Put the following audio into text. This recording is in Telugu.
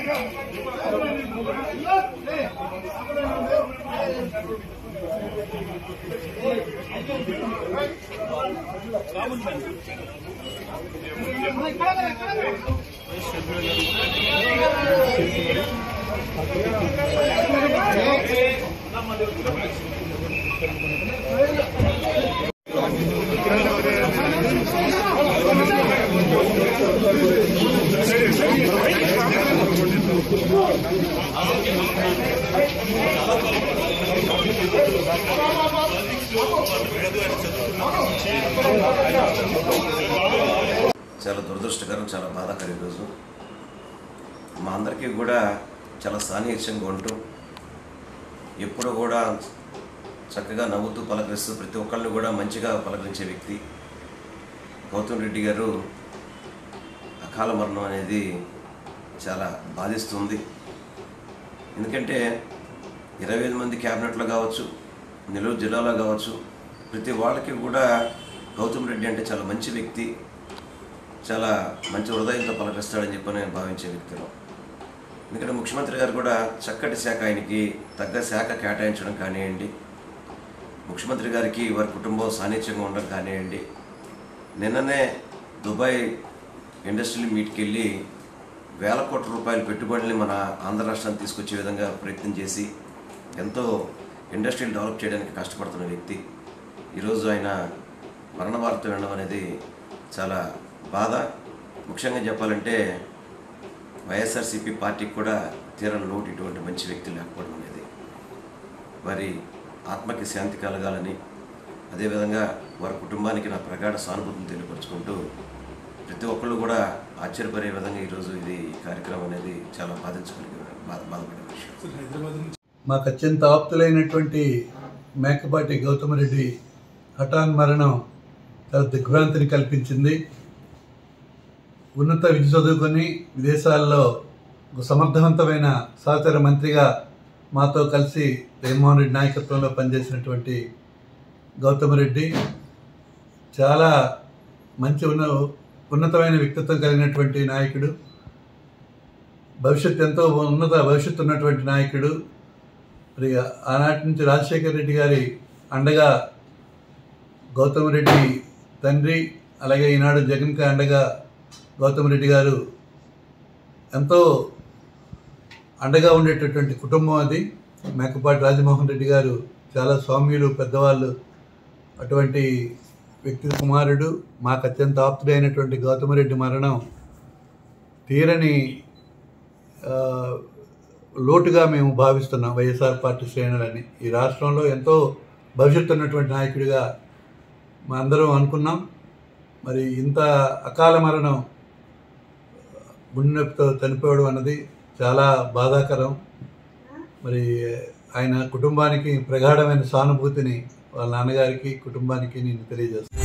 చాలా దురదృష్టకరం చాలా బాధాకరం ఈరోజు మా అందరికీ కూడా చాలా సాన్నిహిత్యంగా ఉంటూ ఎప్పుడు కూడా చక్కగా నవ్వుతూ పలకరిస్తూ ప్రతి ఒక్కరిని కూడా మంచిగా పలకరించే వ్యక్తి గౌతమ్ రెడ్డి గారు అకాల మరణం అనేది చాలా బాధిస్తుంది ఎందుకంటే ఇరవై ఐదు మంది క్యాబినెట్లో కావచ్చు నెల్లూరు జిల్లాలో కావచ్చు ప్రతి వాళ్ళకి కూడా గౌతమ్ రెడ్డి అంటే చాలా మంచి వ్యక్తి చాలా మంచి హృదయంతో పలకరిస్తాడని చెప్పి నేను భావించే వ్యక్తిలో ఎందుకంటే ముఖ్యమంత్రి గారు కూడా చక్కటి శాఖ ఆయనకి తగ్గ శాఖ కేటాయించడం కానివ్వండి ముఖ్యమంత్రి గారికి వారి కుటుంబం సాన్నిధ్యంగా ఉండడం కానివ్వండి నిన్ననే దుబాయ్ ఇండస్ట్రియల్ మీట్కి వెళ్ళి వేల కోట్ల రూపాయల పెట్టుబడుల్ని మన ఆంధ్ర రాష్ట్రానికి తీసుకొచ్చే విధంగా ప్రయత్నం చేసి ఎంతో ఇండస్ట్రీని డెవలప్ చేయడానికి కష్టపడుతున్న వ్యక్తి ఈరోజు ఆయన మరణ వార్త వినడం అనేది చాలా బాధ ముఖ్యంగా చెప్పాలంటే వైఎస్ఆర్సీపీ పార్టీకి కూడా తీరని లోటు ఇటువంటి మంచి వ్యక్తి లేకపోవడం అనేది వారి ఆత్మకి శాంతి కలగాలని అదేవిధంగా వారి కుటుంబానికి నా ప్రగాఢ సానుభూతిని తెలియపరుచుకుంటూ ప్రతి ఒక్కళ్ళు కూడా ఆశ్చర్యపడే విధంగా ఈరోజు ఇది ఈ కార్యక్రమం అనేది చాలా బాధించగలిగే బాధ బాధపడే విషయం మాకు అత్యంత ఆప్తులైనటువంటి మేకపాటి గౌతమ్ రెడ్డి హఠాన్ మరణం చాలా దిగ్భ్రాంతిని కల్పించింది ఉన్నత విద్య చదువుకొని విదేశాల్లో ఒక సమర్థవంతమైన సహచర మంత్రిగా మాతో కలిసి జగన్మోహన్ రెడ్డి నాయకత్వంలో పనిచేసినటువంటి గౌతమ్ రెడ్డి చాలా మంచి ఉన్న ఉన్నతమైన వ్యక్తిత్వం కలిగినటువంటి నాయకుడు భవిష్యత్ ఎంతో ఉన్నత భవిష్యత్తు ఉన్నటువంటి నాయకుడు మరి ఆనాటి నుంచి రాజశేఖర రెడ్డి గారి అండగా గౌతమ్ రెడ్డి తండ్రి అలాగే ఈనాడు జగన్కి అండగా గౌతమ్ రెడ్డి గారు ఎంతో అండగా ఉండేటటువంటి కుటుంబం అది మేకపాటి రాజమోహన్ రెడ్డి గారు చాలా స్వామ్యులు పెద్దవాళ్ళు అటువంటి వ్యక్తి కుమారుడు మాకు అత్యంత ఆప్తుడైనటువంటి గౌతమ్ రెడ్డి మరణం తీరని ఆ, లోటుగా మేము భావిస్తున్నాం వైఎస్ఆర్ పార్టీ శ్రేణులని ఈ రాష్ట్రంలో ఎంతో భవిష్యత్తు ఉన్నటువంటి నాయకుడిగా మా అందరం అనుకున్నాం మరి ఇంత అకాల మరణం గుండె నొప్పితో చనిపోవడం అన్నది చాలా బాధాకరం మరి ఆయన కుటుంబానికి ప్రగాఢమైన సానుభూతిని వాళ్ళ నాన్నగారికి కుటుంబానికి నేను తెలియజేస్తాను